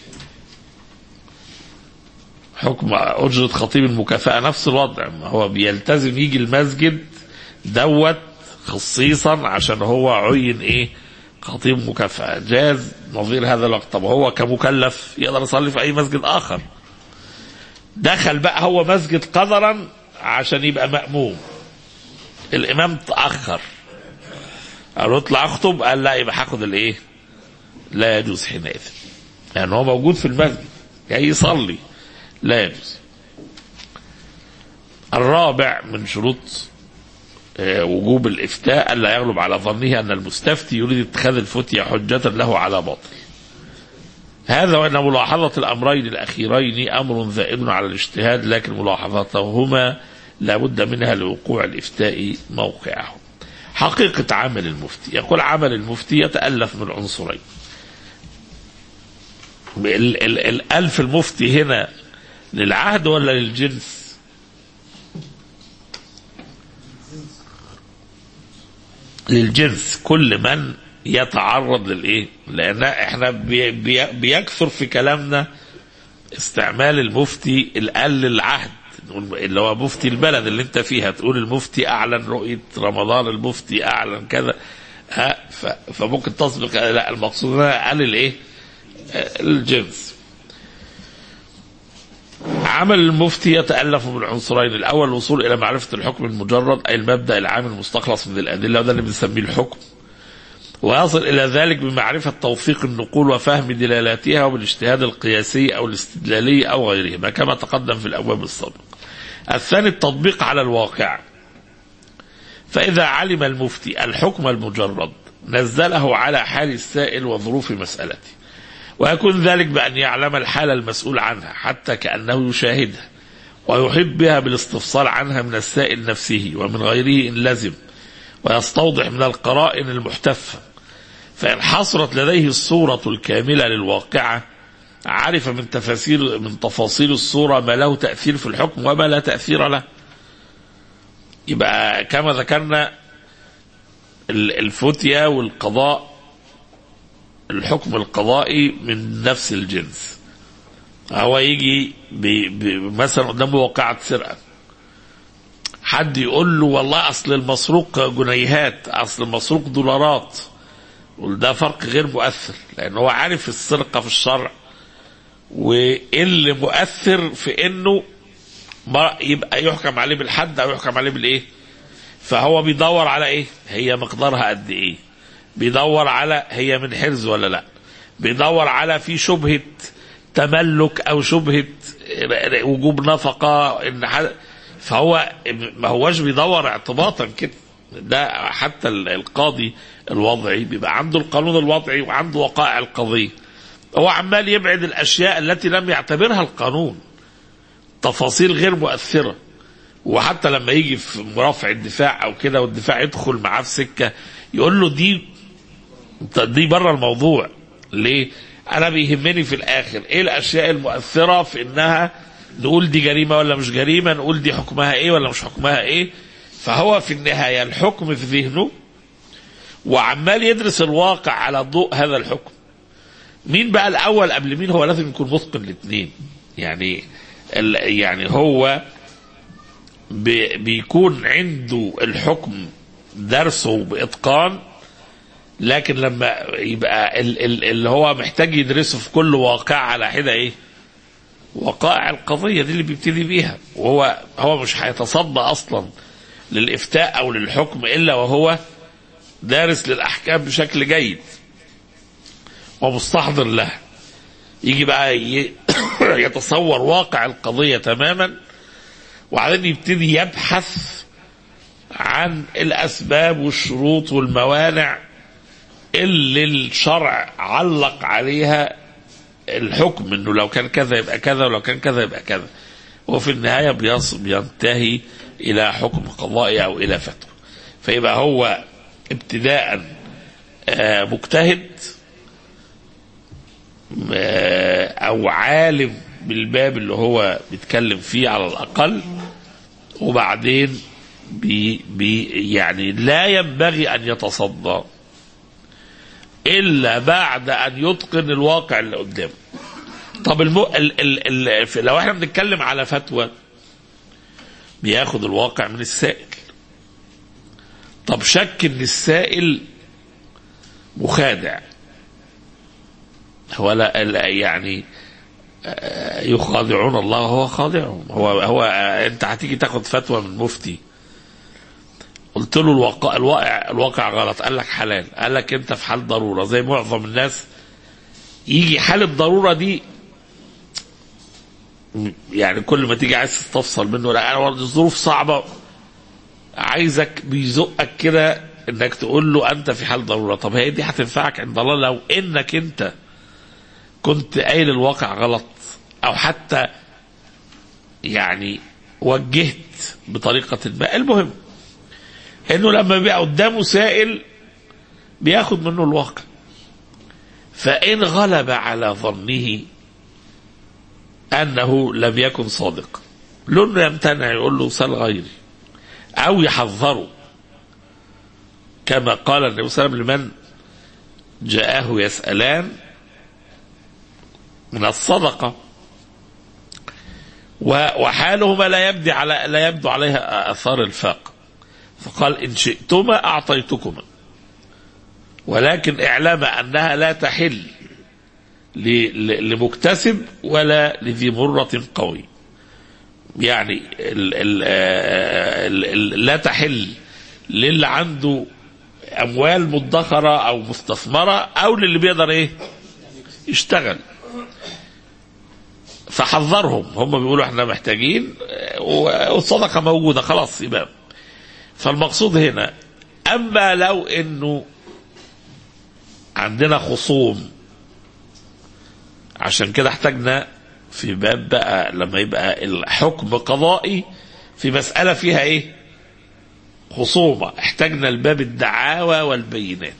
حكم أجرة خطيب المكافأة نفس الوضع ما هو بيلتزم يجي المسجد دوت خصيصا عشان هو عين ايه خطيب مكافأة جاز نظير هذا الوقت طب هو كمكلف يقدر يصلي في أي مسجد آخر دخل بقى هو مسجد قدرا عشان يبقى مأموم الإمام تأخر قالوا اطلع اخطب قال لا يبقى هاخد الايه لا يجوز حينئذ يعني هو موجود في المسجد جاي يصلي لا يجوز الرابع من شروط آه، وجوب الإفتاء ألا يغلب على ظنه أن المستفتي يريد اتخاذ الفتية حجة له على باطل هذا وأن ملاحظة الأمرين الأخيرين أمر زائد على الاجتهاد لكن ملاحظتهما لابد منها لوقوع الإفتاء موقعه حقيقة عمل المفتي يقول عمل المفتي يتألف من عنصرين ال- ال- الألف المفتي هنا للعهد ولا للجنس للجنس كل من يتعرض للايه لان احنا بي بي بيكثر في كلامنا استعمال المفتي القل العهد اللي هو مفتي البلد اللي انت فيها تقول المفتي اعلن رؤيه رمضان المفتي اعلن كذا ها ف- فممكن تسبق لا المقصود هنا قال الايه آه، الجنس عمل المفتي يتألف من عنصرين الأول الوصول إلى معرفة الحكم المجرد أي المبدأ العام المستخلص من الأدلة وده اللي بنسميه الحكم ويصل إلى ذلك بمعرفة توثيق النقول وفهم دلالاتها وبالاجتهاد القياسي أو الاستدلالي أو غيرهما كما تقدم في الأبواب السابقة الثاني التطبيق على الواقع فإذا علم المفتي الحكم المجرد نزله على حال السائل وظروف مسألته ويكون ذلك بأن يعلم الحالة المسؤول عنها حتى كأنه يشاهدها ويحب بها بالاستفصال عنها من السائل نفسه ومن غيره إن لزم ويستوضح من القرائن المحتفة فإن حصلت لديه الصورة الكاملة للواقعة عرف من تفاسير من تفاصيل الصورة ما له تأثير في الحكم وما لا تأثير له يبقى كما ذكرنا ال- الفتية والقضاء الحكم القضائي من نفس الجنس هو يجي بي بي مثلا قدامه واقعة سرقة حد يقول له والله اصل المسروق جنيهات اصل المسروق دولارات وده فرق غير مؤثر لان هو عارف السرقة في الشرع وايه اللي مؤثر في انه ما- يبقى يحكم عليه بالحد او يحكم عليه بالايه فهو بيدور على ايه هي مقدارها قد ايه بيدور على هي من حرز ولا لا بيدور على في شبهة تملك او شبهة وجوب نفقة ان حد فهو ما هوش بيدور اعتباطا كده ده حتى ال- القاضي الوضعي بيبقى عنده القانون الوضعي وعنده وقائع القضية هو عمال يبعد الاشياء التي لم يعتبرها القانون تفاصيل غير مؤثره وحتى لما يجي في مرافع الدفاع او كده والدفاع يدخل معاه في سكه يقول له دي دي بره الموضوع ليه؟ انا بيهمني في الاخر ايه الاشياء المؤثره في انها نقول دي جريمه ولا مش جريمه نقول دي حكمها ايه ولا مش حكمها ايه فهو في النهايه الحكم في ذهنه وعمال يدرس الواقع على ضوء هذا الحكم مين بقى الاول قبل مين هو لازم يكون متقن الاثنين يعني ال- يعني هو بي- بيكون عنده الحكم درسه باتقان لكن لما يبقى ال- ال- اللي هو محتاج يدرسه في كل واقع على حده ايه وقائع القضيه دي اللي بيبتدي بيها وهو هو مش هيتصدى اصلا للافتاء او للحكم الا وهو دارس للاحكام بشكل جيد ومستحضر لها يجي بقى ي- يتصور واقع القضيه تماما وبعدين يبتدي يبحث عن الاسباب والشروط والموانع اللي الشرع علق عليها الحكم انه لو كان كذا يبقى كذا ولو كان كذا يبقى كذا وفي النهايه بيص- بينتهي الى حكم قضائي او الى فتوى فيبقى هو ابتداء آه، مجتهد آه، او عالم بالباب اللي هو بيتكلم فيه على الاقل وبعدين بي بي يعني لا ينبغي ان يتصدى الا بعد ان يتقن الواقع اللي قدامه طب الم... ال... ال... ال... في- لو احنا بنتكلم على فتوى بياخد الواقع من السائل طب شك ان السائل مخادع هو لا لا- يعني آه، يخادعون الله وهو خادعهم هو هو آه، انت هتيجي تاخد فتوى من مفتي قلت له الواقع الواقع الواقع غلط قال لك حلال قال لك انت في حال ضروره زي معظم الناس يجي حال الضروره دي يعني كل ما تيجي عايز تستفصل منه لا انا والله الظروف صعبه عايزك بيزقك كده انك تقول له انت في حال ضروره طب هي دي هتنفعك عند الله لو انك انت كنت قايل الواقع غلط او حتى يعني وجهت بطريقه ما المهم انه لما بيبقى قدامه سائل بياخد منه الواقع فان غلب على ظنه انه لم يكن صادق لانه يمتنع يقول له سل غيري او يحذره كما قال النبي صلى الله عليه وسلم لمن جاءه يسألان من الصدقة و- وحالهما لا يبدي على لا يبدو عليها اثار الفاق فقال ان شئتما اعطيتكما ولكن اعلم انها لا تحل ل- ل- لمكتسب ولا لذي مرة قوي يعني ال ال ال ال لا تحل للي عنده اموال مدخره او مستثمره او للي بيقدر ايه يشتغل فحذرهم هم بيقولوا احنا محتاجين آه، والصدقه موجوده خلاص يبقى فالمقصود هنا اما لو انه عندنا خصوم عشان كده احتاجنا في باب بقى لما يبقى الحكم قضائي في مسألة فيها ايه خصومة احتاجنا لباب الدعاوى والبينات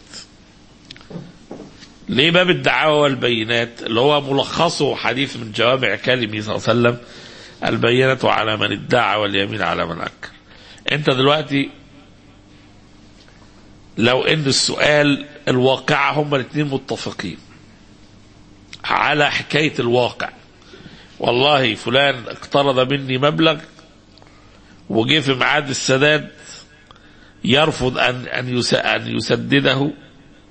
ليه باب الدعاوى والبينات اللي هو ملخصه حديث من جوامع كلمه صلى الله عليه وسلم البينة على من ادعى واليمين على من أنكر انت دلوقتي لو ان السؤال الواقعة هما الاثنين متفقين على حكاية الواقع والله فلان اقترض مني مبلغ وجه في ميعاد السداد يرفض ان ان يس- ان يسدده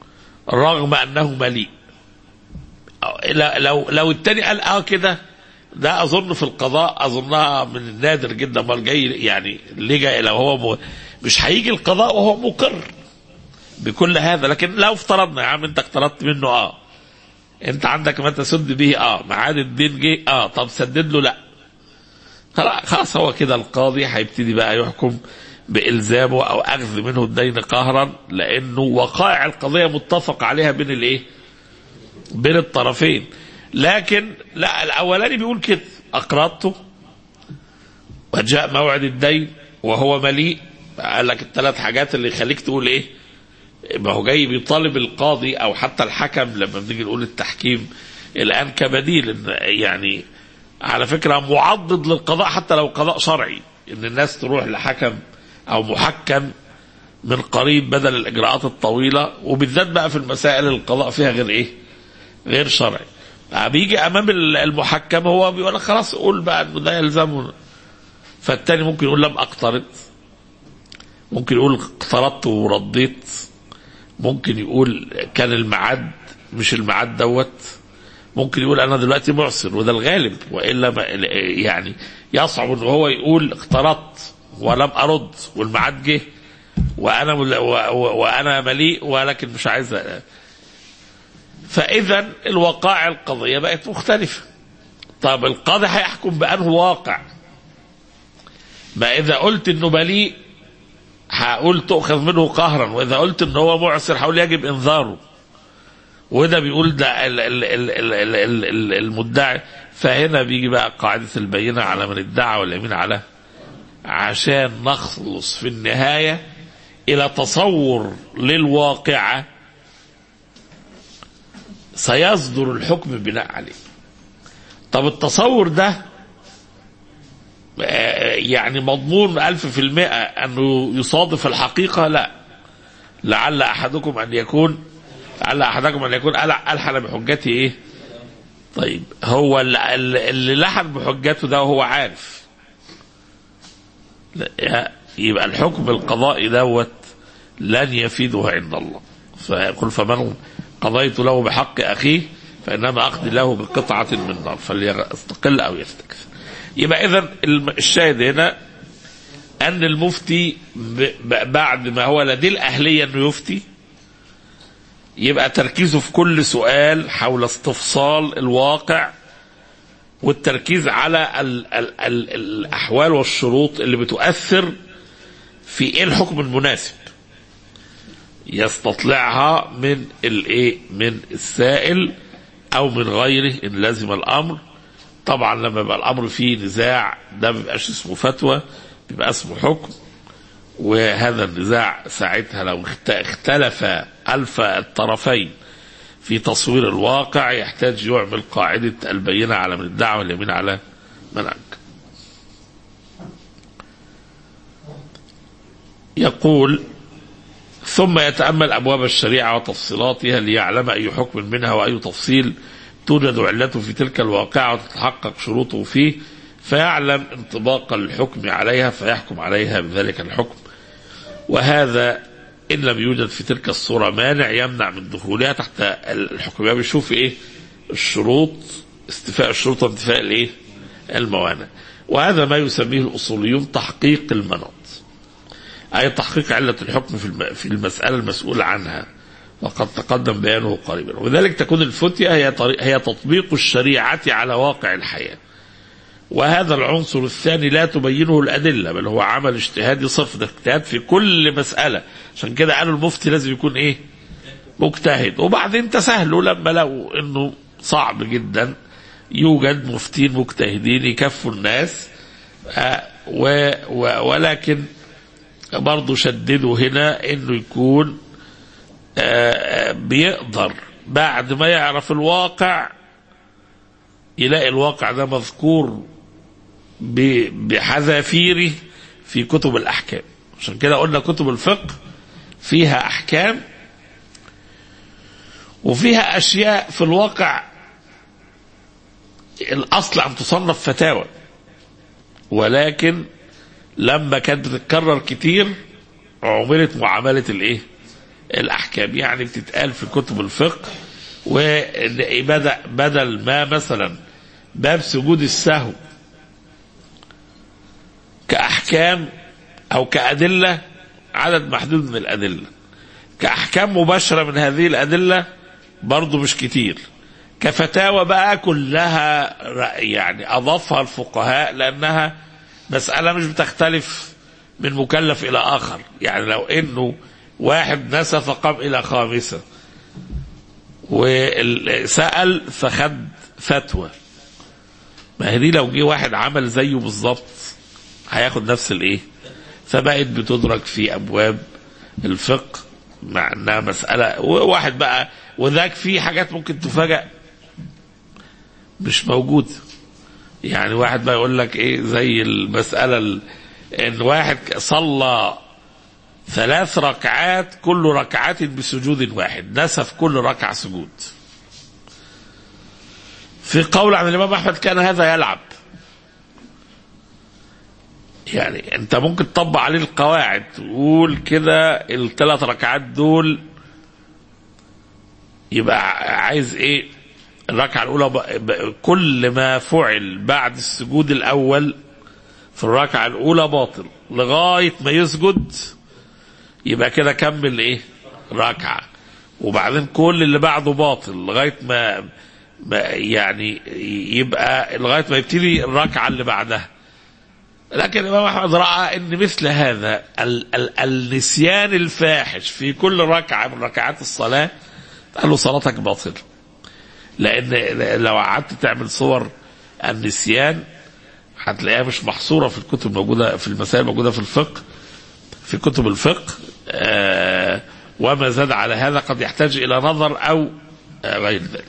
رغم انه مليء أو- لا- لو لو التاني قال اه كده ده اظن في القضاء اظنها من النادر جدا ما جاي يعني اللي جاي لو هو م... مش هيجي القضاء وهو مقر بكل هذا لكن لو افترضنا يا عم انت اقترضت منه اه انت عندك ما تسد به اه معاد الدين جه اه طب سدد له لا خلاص هو كده القاضي هيبتدي بقى يحكم بإلزامه أو أخذ منه الدين قهرا لأنه وقائع القضية متفق عليها بين الإيه؟ بين الطرفين لكن لا الأولاني بيقول كده أقرضته وجاء موعد الدين وهو مليء قال لك الثلاث حاجات اللي يخليك تقول إيه؟ ما هو جاي بيطالب القاضي أو حتى الحكم لما بنيجي نقول التحكيم الآن كبديل إن يعني على فكرة معضد للقضاء حتى لو قضاء شرعي إن الناس تروح لحكم او محكم من قريب بدل الاجراءات الطويله وبالذات بقى في المسائل اللي القضاء فيها غير ايه؟ غير شرعي. بيجي امام المحكم هو بيقول لك خلاص قول بقى انه ده يلزمه فالتاني ممكن يقول لم اقترض ممكن يقول اقترضت ورديت ممكن يقول كان الميعاد مش الميعاد دوت ممكن يقول انا دلوقتي معسر وده الغالب والا ما يعني يصعب ان هو يقول اقترضت ولم ارد والميعاد جه وانا مل... و... و... وانا مليء ولكن مش عايز أ... فاذا الوقائع القضيه بقت مختلفه طب القاضي هيحكم بانه واقع ما اذا قلت انه مليء هقول تؤخذ منه قهرا واذا قلت ان هو معسر هقول يجب انذاره وده بيقول ده ال ال ال ال ال ال ال المدعي فهنا بيجي بقى قاعده البينه على من ادعى واليمين على عشان نخلص في النهاية إلى تصور للواقعة سيصدر الحكم بناء عليه طب التصور ده يعني مضمون ألف في المئة أنه يصادف الحقيقة لا لعل أحدكم أن يكون لعل أحدكم أن يكون ألحن بحجته إيه طيب هو اللي لحن بحجته ده وهو عارف يبقى الحكم القضائي دوت لن يفيده عند الله فيقول فمن قضيت له بحق أخيه فإنما أقضي له بقطعة من نار فليستقل أو يستكثر يبقى إذا الشاهد هنا أن المفتي بعد ما هو لديه الأهلية أنه يفتي يبقى تركيزه في كل سؤال حول استفصال الواقع والتركيز على ال ال ال الاحوال والشروط اللي بتؤثر في ايه الحكم المناسب يستطلعها من الايه من السائل او من غيره ان لزم الامر طبعا لما يبقى الامر فيه نزاع ده ما بيبقاش اسمه فتوى بيبقى اسمه حكم وهذا النزاع ساعتها لو اختلف الف الطرفين في تصوير الواقع يحتاج يعمل قاعدة البينة على من ادعى واليمين على من أنكر يقول ثم يتأمل أبواب الشريعة وتفصيلاتها ليعلم أي حكم منها وأي تفصيل توجد علته في تلك الواقعة وتتحقق شروطه فيه فيعلم انطباق الحكم عليها فيحكم عليها بذلك الحكم وهذا إن لم يوجد في تلك الصورة مانع يمنع من دخولها تحت الحكم يعني بيشوف إيه الشروط استيفاء الشروط وانتفاء الإيه الموانع وهذا ما يسميه الأصوليون تحقيق المناط أي تحقيق علة الحكم في في المسألة المسؤول عنها وقد تقدم بيانه قريبا وذلك تكون الفتية هي هي تطبيق الشريعة على واقع الحياة وهذا العنصر الثاني لا تبينه الأدلة بل هو عمل اجتهادي صرف ده اجتهاد في كل مسألة عشان كده قالوا المفتي لازم يكون ايه مجتهد وبعدين تساهلوا لما لقوا انه صعب جدا يوجد مفتين مجتهدين يكفوا الناس آه و و ولكن برضه شددوا هنا انه يكون آه بيقدر بعد ما يعرف الواقع يلاقي الواقع ده مذكور بحذافيره في كتب الأحكام عشان كده قلنا كتب الفقه فيها أحكام وفيها أشياء في الواقع الأصل أن تصنف فتاوى ولكن لما كانت بتتكرر كتير عملت معاملة الإيه؟ الأحكام يعني بتتقال في كتب الفقه وبدأ بدل ما مثلا باب سجود السهو كأحكام أو كأدلة عدد محدود من الأدلة كأحكام مباشرة من هذه الأدلة برضو مش كتير كفتاوى بقى كلها يعني أضافها الفقهاء لأنها مسألة مش بتختلف من مكلف إلى آخر يعني لو إنه واحد نسى فقام إلى خامسة وسأل فخد فتوى ما هي دي لو جه واحد عمل زيه بالظبط هياخد نفس الايه فبقت بتدرك في ابواب الفقه مع انها مساله واحد بقى وذاك في حاجات ممكن تفاجأ مش موجود يعني واحد بقى يقول لك ايه زي المساله ال- ان واحد صلى ثلاث ركعات كل ركعات بسجود واحد نسى في كل ركعه سجود في قول عن الامام احمد كان هذا يلعب يعني انت ممكن تطبق عليه القواعد تقول كده الثلاث ركعات دول يبقى عايز ايه الركعه الاولى ب... ب... كل ما فعل بعد السجود الاول في الركعه الاولى باطل لغايه ما يسجد يبقى كده كمل ايه ركعه وبعدين كل اللي بعده باطل لغايه ما ما يعني يبقى لغايه ما يبتدي الركعه اللي بعدها لكن الامام احمد راى ان مثل هذا ال- ال- النسيان الفاحش في كل ركعه من ركعات الصلاه قال له صلاتك باطله لان لو قعدت تعمل صور النسيان هتلاقيها مش محصوره في الكتب موجوده في المسائل موجوده في الفقه في كتب الفقه آه وما زاد على هذا قد يحتاج الى نظر او آه غير ذلك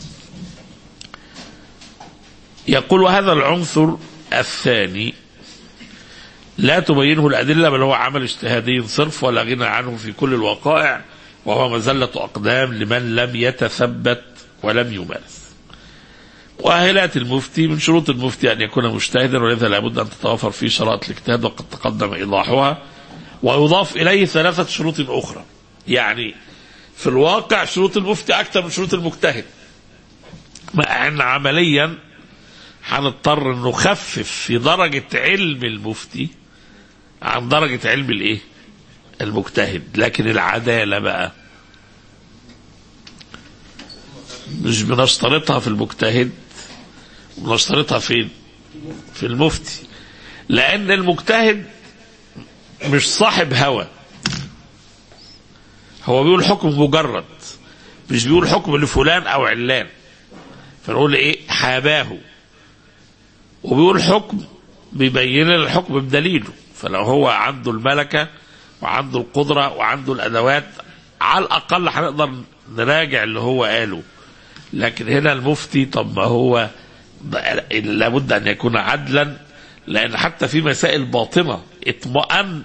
يقول هذا العنصر الثاني لا تبينه الأدلة بل هو عمل اجتهادي صرف ولا غنى عنه في كل الوقائع وهو مزلة أقدام لمن لم يتثبت ولم يمارس وأهلات المفتي من شروط المفتي أن يكون مجتهدا ولذا لابد أن تتوفر فيه شرائط الاجتهاد وقد تقدم إيضاحها ويضاف إليه ثلاثة شروط أخرى يعني في الواقع شروط المفتي أكثر من شروط المجتهد مع أن عمليا هنضطر نخفف في درجة علم المفتي عن درجة علم الايه المجتهد لكن العدالة بقى مش بنشترطها في المجتهد بنشترطها فين في المفتي لأن المجتهد مش صاحب هوى هو بيقول حكم مجرد مش بيقول حكم لفلان أو علان فنقول ايه حاباه وبيقول حكم بيبين لنا الحكم بدليله فلو هو عنده الملكة وعنده القدرة وعنده الأدوات على الأقل هنقدر نراجع اللي هو قاله لكن هنا المفتي طب ما هو لابد أن يكون عدلا لأن حتى في مسائل باطنة اطمأن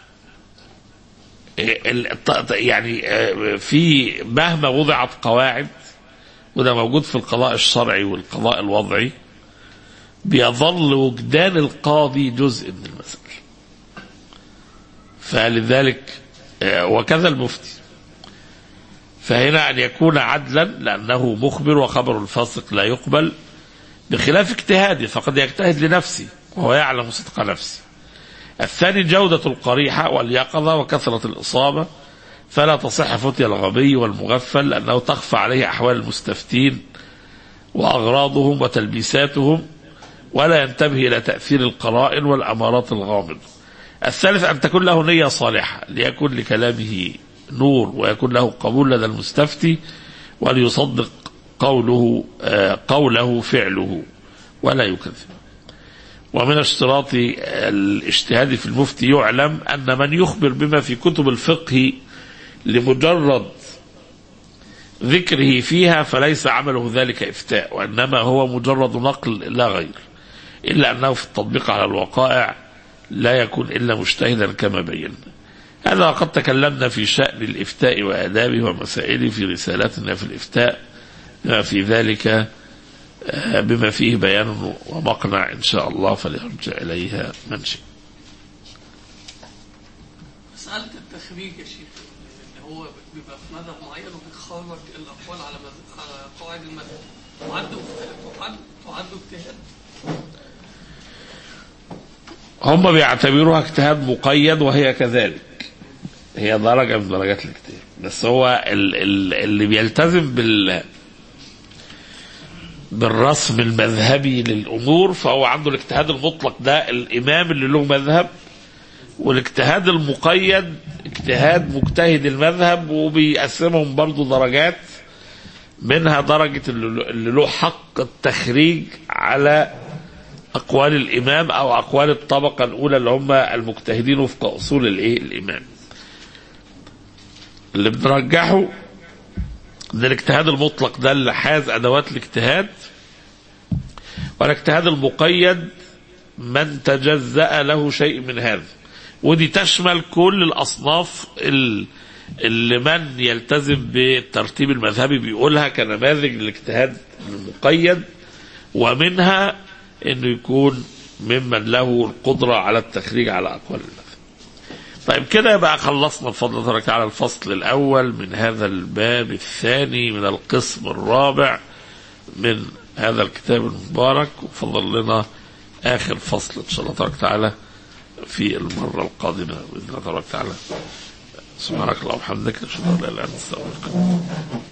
يعني في مهما وضعت قواعد وده موجود في القضاء الشرعي والقضاء الوضعي بيظل وجدان القاضي جزء من المسألة فلذلك وكذا المفتي فهنا أن يكون عدلا لأنه مخبر وخبر الفاسق لا يقبل بخلاف اجتهاده فقد يجتهد لنفسه وهو يعلم صدق نفسه الثاني جودة القريحة واليقظة وكثرة الإصابة فلا تصح فتيا الغبي والمغفل لأنه تخفى عليه أحوال المستفتين وأغراضهم وتلبيساتهم ولا ينتبه إلى تأثير القرائن والأمارات الغامضة الثالث أن تكون له نية صالحة ليكون لكلامه نور ويكون له قبول لدى المستفتي وليصدق قوله قوله فعله ولا يكذب ومن اشتراط الاجتهاد في المفتي يعلم أن من يخبر بما في كتب الفقه لمجرد ذكره فيها فليس عمله ذلك إفتاء وإنما هو مجرد نقل لا غير إلا أنه في التطبيق على الوقائع لا يكون إلا مجتهدا كما بينا هذا قد تكلمنا في شأن الإفتاء وآدابه ومسائله في رسالتنا في الإفتاء بما في ذلك بما فيه بيان ومقنع إن شاء الله فليرجع إليها من شئ مسألة التخريج يا شيخ اللي هو بيبقى في مذهب معين وبيخرج الأقوال على مذهب على قواعد المذهب وعنده وعنده وعنده اجتهاد هم بيعتبروها اجتهاد مقيد وهي كذلك هي درجة من درجات الاجتهاد بس هو ال- ال- اللي بيلتزم بال بالرسم المذهبي للأمور فهو عنده الاجتهاد المطلق ده الإمام اللي له مذهب والاجتهاد المقيد اجتهاد مجتهد المذهب وبيقسمهم برضو درجات منها درجة اللي اللي له حق التخريج على أقوال الإمام أو أقوال الطبقة الأولى اللي هم المجتهدين وفق أصول الإيه الإمام اللي بنرجحه ان الاجتهاد المطلق ده اللي حاز ادوات الاجتهاد والاجتهاد المقيد من تجزأ له شيء من هذا ودي تشمل كل الاصناف ال- اللي من يلتزم بالترتيب المذهبي بيقولها كنماذج للاجتهاد المقيد ومنها انه يكون ممن له القدره على التخريج على اقوال المذهب طيب كده يبقى خلصنا بفضل الله تبارك وتعالى الفصل الأول من هذا الباب الثاني من القسم الرابع من هذا الكتاب المبارك وفضل لنا آخر فصل إن شاء الله تبارك وتعالى في المرة القادمة بإذن الله تبارك وتعالى سبحانك اللهم وبحمدك نشهد أن لا إله إلا أنت نستغفرك